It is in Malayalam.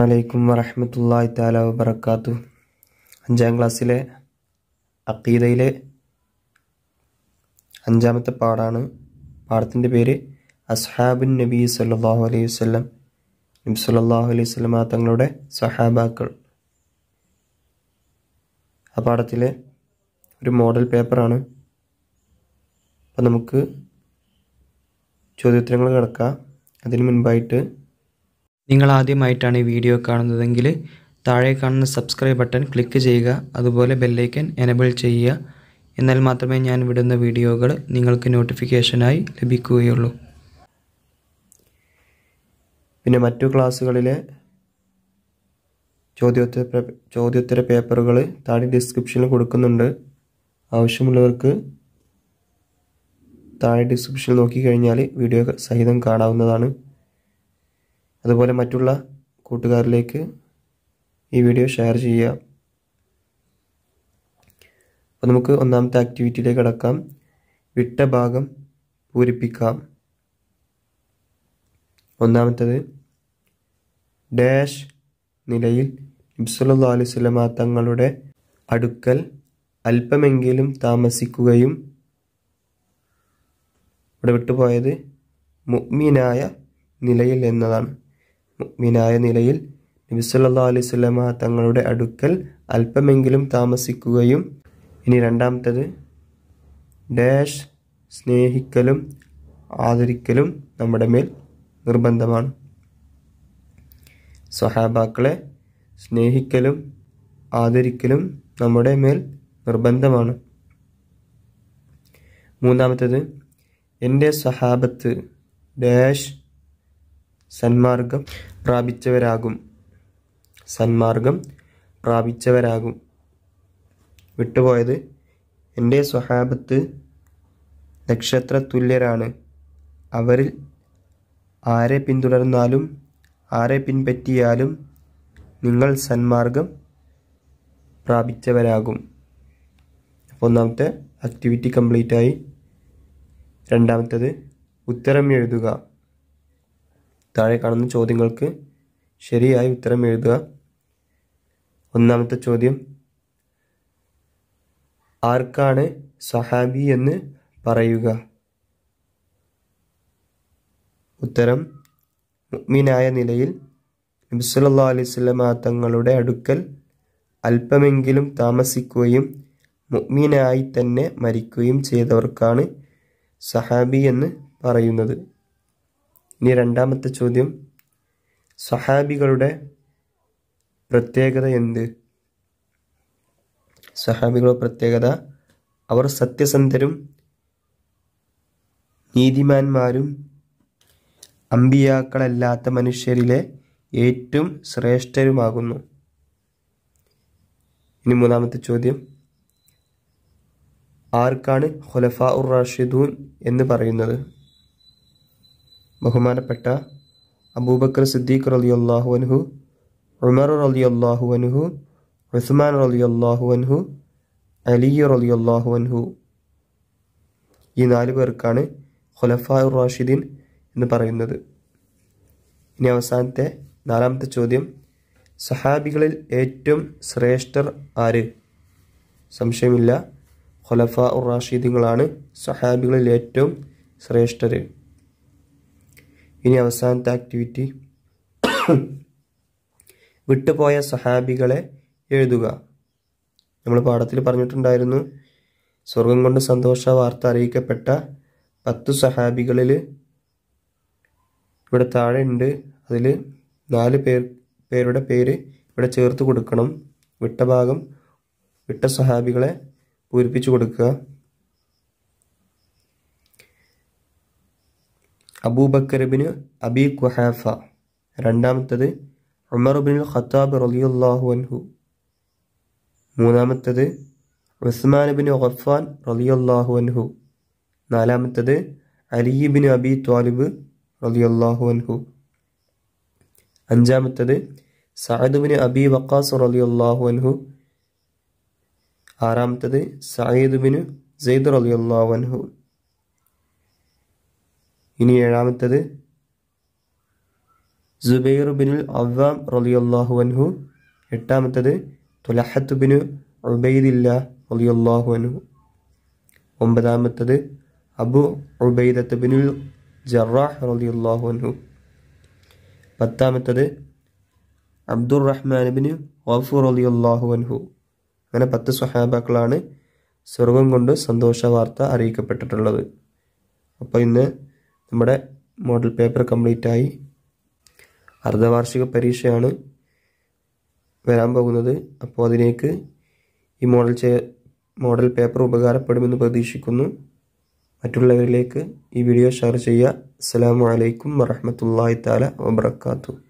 വലൈക്കും വറഹമത്തല്ലാഹി താല വബർക്കാത്തു അഞ്ചാം ക്ലാസ്സിലെ അക്കീദയിലെ അഞ്ചാമത്തെ പാടാണ് പാടത്തിൻ്റെ പേര് അസ്ഹാബുൻ നബി സല്ലാഹു അലൈഹി വസ്ലം നബി സല്ലാഹു അലൈഹി വസ്ലമ തങ്ങളുടെ സഹാബാക്കൾ ആ പാഠത്തിലെ ഒരു മോഡൽ പേപ്പറാണ് അപ്പം നമുക്ക് ചോദ്യോത്തരങ്ങൾ കിടക്കാം അതിന് മുൻപായിട്ട് നിങ്ങൾ ആദ്യമായിട്ടാണ് ഈ വീഡിയോ കാണുന്നതെങ്കിൽ താഴെ കാണുന്ന സബ്സ്ക്രൈബ് ബട്ടൺ ക്ലിക്ക് ചെയ്യുക അതുപോലെ ബെല്ലൈക്കൻ എനബിൾ ചെയ്യുക എന്നാൽ മാത്രമേ ഞാൻ വിടുന്ന വീഡിയോകൾ നിങ്ങൾക്ക് നോട്ടിഫിക്കേഷനായി ലഭിക്കുകയുള്ളൂ പിന്നെ മറ്റു ക്ലാസ്സുകളിലെ ചോദ്യോത്തര പേ- ചോദ്യോത്തര പേപ്പറുകൾ താഴെ ഡിസ്ക്രിപ്ഷനിൽ കൊടുക്കുന്നുണ്ട് ആവശ്യമുള്ളവർക്ക് താഴെ ഡിസ്ക്രിപ്ഷനിൽ നോക്കിക്കഴിഞ്ഞാൽ വീഡിയോ സഹിതം കാണാവുന്നതാണ് അതുപോലെ മറ്റുള്ള കൂട്ടുകാരിലേക്ക് ഈ വീഡിയോ ഷെയർ ചെയ്യുക അപ്പോൾ നമുക്ക് ഒന്നാമത്തെ ആക്ടിവിറ്റിയിലേക്ക് കടക്കാം വിട്ട ഭാഗം പൂരിപ്പിക്കാം ഒന്നാമത്തേത് ഡാഷ് നിലയിൽ നബ്സല്ലാ അലൈഹി സ്വലമ തങ്ങളുടെ അടുക്കൽ അല്പമെങ്കിലും താമസിക്കുകയും ഇവിടെ വിട്ടുപോയത് മുഅ്മിനായ നിലയിൽ എന്നതാണ് മുഅ്മിനായ നിലയിൽ നബി സല്ലല്ലാഹു അലൈഹി വസല്ലമ തങ്ങളുടെ അടുക്കൽ അല്പമെങ്കിലും താമസിക്കുകയും ഇനി രണ്ടാമത്തേത് ഡാഷ് സ്നേഹിക്കലും ആദരിക്കലും നമ്മുടെ മേൽ നിർബന്ധമാണ് സ്വഹാബാക്കളെ സ്നേഹിക്കലും ആദരിക്കലും നമ്മുടെ മേൽ നിർബന്ധമാണ് മൂന്നാമത്തേത് എൻ്റെ സ്വഹാബത്ത് ഡാഷ് സന്മാർഗം പ്രാപിച്ചവരാകും സന്മാർഗം പ്രാപിച്ചവരാകും വിട്ടുപോയത് എൻ്റെ സ്വഹാബത്ത് നക്ഷത്ര തുല്യരാണ് അവരിൽ ആരെ പിന്തുടർന്നാലും ആരെ പിൻപറ്റിയാലും നിങ്ങൾ സന്മാർഗം പ്രാപിച്ചവരാകും അപ്പോൾ ഒന്നാമത്തെ ആക്ടിവിറ്റി കംപ്ലീറ്റ് ആയി രണ്ടാമത്തേത് ഉത്തരം എഴുതുക താഴെ കാണുന്ന ചോദ്യങ്ങൾക്ക് ശരിയായി ഉത്തരം എഴുതുക ഒന്നാമത്തെ ചോദ്യം ആർക്കാണ് സഹാബി എന്ന് പറയുക ഉത്തരം മുഅ്മിനായ നിലയിൽ നബിസ്വല്ലാ അലൈഹി സ്വലമ തങ്ങളുടെ അടുക്കൽ അല്പമെങ്കിലും താമസിക്കുകയും മുഅ്മിനായി തന്നെ മരിക്കുകയും ചെയ്തവർക്കാണ് സഹാബി എന്ന് പറയുന്നത് ഇനി രണ്ടാമത്തെ ചോദ്യം സഹാബികളുടെ പ്രത്യേകത എന്ത് സഹാബികളുടെ പ്രത്യേകത അവർ സത്യസന്ധരും നീതിമാന്മാരും അമ്പിയാക്കളല്ലാത്ത മനുഷ്യരിലെ ഏറ്റവും ശ്രേഷ്ഠരുമാകുന്നു ഇനി മൂന്നാമത്തെ ചോദ്യം ആർക്കാണ് ഖുലഫ ഉർ റാഷിദൂൻ എന്ന് പറയുന്നത് ബഹുമാനപ്പെട്ട അബൂബക്കർ സിദ്ദീഖ് റളിയല്ലാഹു അൻഹു ഉമർ റളിയല്ലാഹു അൻഹു ഉസ്മാൻ റളിയല്ലാഹു അൻഹു അലി റളിയല്ലാഹു അൻഹു ഈ നാല് പേർക്കാണ് ഖുലഫ ഉർ റാഷിദീൻ എന്ന് പറയുന്നത് ഇനി അവസാനത്തെ നാലാമത്തെ ചോദ്യം സഹാബികളിൽ ഏറ്റവും ശ്രേഷ്ഠർ ആര് സംശയമില്ല ഖുലഫ ഉർ റാഷിദീങ്ങളാണ് സഹാബികളിൽ ഏറ്റവും ശ്രേഷ്ഠർ ഇനി അവസാനത്തെ ആക്ടിവിറ്റി വിട്ടുപോയ സഹാബികളെ എഴുതുക നമ്മൾ പാഠത്തിൽ പറഞ്ഞിട്ടുണ്ടായിരുന്നു സ്വർഗം കൊണ്ട് സന്തോഷ വാർത്ത അറിയിക്കപ്പെട്ട പത്തു സഹാബികളിൽ ഇവിടെ താഴെ ഉണ്ട് അതിൽ നാല് പേർ പേരുടെ പേര് ഇവിടെ ചേർത്ത് കൊടുക്കണം വിട്ട ഭാഗം വിട്ട സഹാബികളെ പൂരിപ്പിച്ചു കൊടുക്കുക അബൂബക്കർബിന് അബി ഖുഹാഫ രണ്ടാമത്തത് ഉമർ ബിൻ ഖത്താബ് റളിയല്ലാഹു അൻഹു മൂന്നാമത്തത് ഉസ്മാൻ ബിൻ ഖഫാൻ റളിയല്ലാഹു അൻഹു നാലാമത്തത് അലി ബിൻ അബി ത്വാലിബ് റളിയല്ലാഹു അൻഹു അഞ്ചാമത്തത് സഅദ് ബിൻ അബി വക്കാസ് റളിയല്ലാഹു അൻഹു ആറാമത്തത് സയ്യിദ് ബിൻ സെയ്ദ് റളിയല്ലാഹു അൻഹു ഇനി ഏഴാമത്തത് സുബൈർ ബിനുൽ അവ്വാം റളിയല്ലാഹു അൻഹു എട്ടാമത്തത് തുലഹത്ത് ബിനു ഉബൈദില്ല റളിയല്ലാഹു അൻഹു ഒമ്പതാമത്തത് അബു ഉബൈദത്ത് ബിനുൽ ജറാഹ് റളിയല്ലാഹു അൻഹു പത്താമത്തത് അബ്ദുർ റഹ്മാൻ ബിന് വഫൂർ റളിയല്ലാഹു അൻഹു അങ്ങനെ പത്ത് സ്വഹാബാക്കളാണ് സ്വർഗം കൊണ്ട് സന്തോഷ വാർത്ത അറിയിക്കപ്പെട്ടിട്ടുള്ളത് അപ്പോൾ ഇന്ന് നമ്മുടെ മോഡൽ പേപ്പർ കംപ്ലീറ്റ് ആയി അർദ്ധവാർഷിക പരീക്ഷയാണ് വരാൻ പോകുന്നത് അപ്പോൾ അതിലേക്ക് ഈ മോഡൽ ചെ മോഡൽ പേപ്പർ ഉപകാരപ്പെടുമെന്ന് പ്രതീക്ഷിക്കുന്നു മറ്റുള്ളവരിലേക്ക് ഈ വീഡിയോ ഷെയർ ചെയ്യുക അസ്സലാമു അലൈക്കും വറഹ്മത്തുള്ളാഹി തആല വബറകാതുഹു